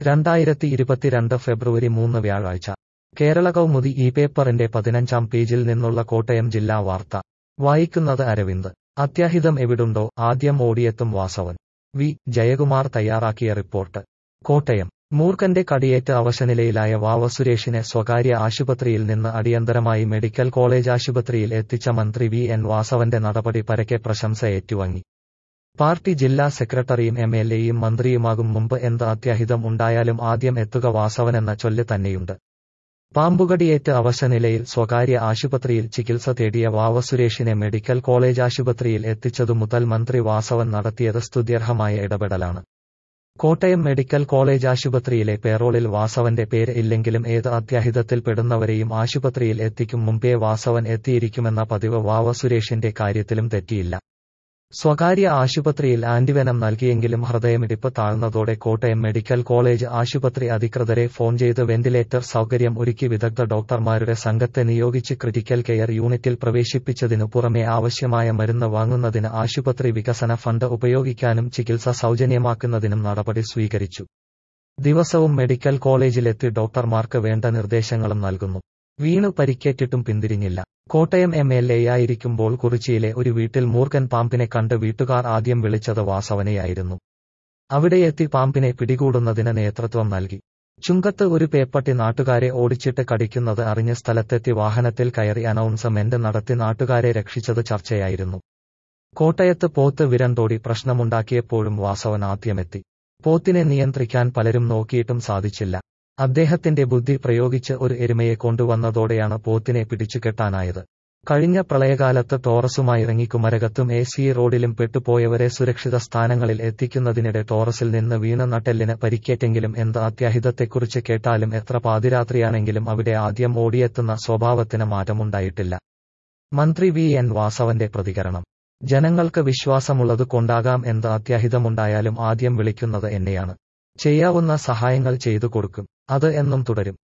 രണ്ടായിരത്തി ഇരുപത്തിരണ്ട് ഫെബ്രുവരി മൂന്ന് വ്യാഴാഴ്ച കേരള കൗമുദി ഈ പേപ്പറിന്റെ പതിനഞ്ചാം പേജിൽ നിന്നുള്ള കോട്ടയം ജില്ലാ വാർത്ത വായിക്കുന്നത് അരവിന്ദ് അത്യാഹിതം എവിടുണ്ടോ ആദ്യം ഓടിയെത്തും വാസവൻ വി ജയകുമാർ തയ്യാറാക്കിയ റിപ്പോർട്ട് കോട്ടയം മൂർഖന്റെ കടിയേറ്റ് അവശനിലയിലായ വാവ സുരേഷിനെ സ്വകാര്യ ആശുപത്രിയിൽ നിന്ന് അടിയന്തരമായി മെഡിക്കൽ കോളേജ് ആശുപത്രിയിൽ എത്തിച്ച മന്ത്രി വി എൻ വാസവന്റെ നടപടി പരക്കെ പ്രശംസ ഏറ്റുവാങ്ങി പാർട്ടി ജില്ലാ സെക്രട്ടറിയും എം എൽ എയും മന്ത്രിയുമാകും മുമ്പ് എന്ത് അത്യാഹിതം ഉണ്ടായാലും ആദ്യം എത്തുക വാസവനെന്ന ചൊല്ല് തന്നെയുണ്ട് പാമ്പുകടിയേറ്റ് അവശനിലയിൽ സ്വകാര്യ ആശുപത്രിയിൽ ചികിത്സ തേടിയ വാവ സുരേഷിനെ മെഡിക്കൽ കോളേജ് ആശുപത്രിയിൽ എത്തിച്ചതു മുതൽ മന്ത്രി വാസവൻ നടത്തിയത് സ്തുത്യർഹമായ ഇടപെടലാണ് കോട്ടയം മെഡിക്കൽ കോളേജ് ആശുപത്രിയിലെ പേറോളിൽ വാസവന്റെ പേര് ഇല്ലെങ്കിലും ഏത് അത്യാഹിതത്തിൽ പെടുന്നവരെയും ആശുപത്രിയിൽ എത്തിക്കും മുമ്പേ വാസവൻ എത്തിയിരിക്കുമെന്ന പതിവ് വാവ സുരേഷിന്റെ കാര്യത്തിലും തെറ്റിയില്ല സ്വകാര്യ ആശുപത്രിയിൽ ആന്റിവെനം നൽകിയെങ്കിലും ഹൃദയമിടിപ്പ് താഴ്ന്നതോടെ കോട്ടയം മെഡിക്കൽ കോളേജ് ആശുപത്രി അധികൃതരെ ഫോൺ ചെയ്ത് വെന്റിലേറ്റർ സൗകര്യം ഒരുക്കി വിദഗ്ധ ഡോക്ടർമാരുടെ സംഘത്തെ നിയോഗിച്ച് ക്രിട്ടിക്കൽ കെയർ യൂണിറ്റിൽ പ്രവേശിപ്പിച്ചതിനു പുറമെ ആവശ്യമായ മരുന്ന് വാങ്ങുന്നതിന് ആശുപത്രി വികസന ഫണ്ട് ഉപയോഗിക്കാനും ചികിത്സ സൗജന്യമാക്കുന്നതിനും നടപടി സ്വീകരിച്ചു ദിവസവും മെഡിക്കൽ കോളേജിലെത്തി ഡോക്ടർമാർക്ക് വേണ്ട നിർദ്ദേശങ്ങളും നൽകുന്നു വീണു പരിക്കേറ്റിട്ടും പിന്തിരിഞ്ഞില്ല കോട്ടയം എം എൽ എ ആയിരിക്കുമ്പോൾ കുറിച്ചിയിലെ ഒരു വീട്ടിൽ മൂർഖൻ പാമ്പിനെ കണ്ട് വീട്ടുകാർ ആദ്യം വിളിച്ചത് വാസവനെയായിരുന്നു അവിടെയെത്തി പാമ്പിനെ പിടികൂടുന്നതിന് നേതൃത്വം നൽകി ചുങ്കത്ത് ഒരു പേപ്പട്ടി നാട്ടുകാരെ ഓടിച്ചിട്ട് കടിക്കുന്നത് അറിഞ്ഞ സ്ഥലത്തെത്തി വാഹനത്തിൽ കയറി അനൗൺസ്മെന്റ് നടത്തി നാട്ടുകാരെ രക്ഷിച്ചത് ചർച്ചയായിരുന്നു കോട്ടയത്ത് പോത്ത് വിരണ്ടോടി പ്രശ്നമുണ്ടാക്കിയപ്പോഴും വാസവൻ ആദ്യമെത്തി പോത്തിനെ നിയന്ത്രിക്കാൻ പലരും നോക്കിയിട്ടും സാധിച്ചില്ല അദ്ദേഹത്തിന്റെ ബുദ്ധി പ്രയോഗിച്ച് ഒരു എരുമയെ കൊണ്ടുവന്നതോടെയാണ് പോത്തിനെ പിടിച്ചുകെട്ടാനായത് കഴിഞ്ഞ പ്രളയകാലത്ത് ടോറസുമായിറങ്ങി കുമരകത്തും എ സി റോഡിലും പെട്ടുപോയവരെ സുരക്ഷിത സ്ഥാനങ്ങളിൽ എത്തിക്കുന്നതിനിടെ ടോറസിൽ നിന്ന് വീണ നട്ടെല്ലിന് പരിക്കേറ്റെങ്കിലും എന്ത് അത്യാഹിതത്തെക്കുറിച്ച് കേട്ടാലും എത്ര പാതിരാത്രിയാണെങ്കിലും അവിടെ ആദ്യം ഓടിയെത്തുന്ന സ്വഭാവത്തിന് മാറ്റമുണ്ടായിട്ടില്ല മന്ത്രി വി എൻ വാസവന്റെ പ്രതികരണം ജനങ്ങൾക്ക് വിശ്വാസമുള്ളത് കൊണ്ടാകാം എന്ത് അത്യാഹിതമുണ്ടായാലും ആദ്യം വിളിക്കുന്നത് എന്നെയാണ് ചെയ്യാവുന്ന സഹായങ്ങൾ ചെയ്തു കൊടുക്കും അത് എന്നും തുടരും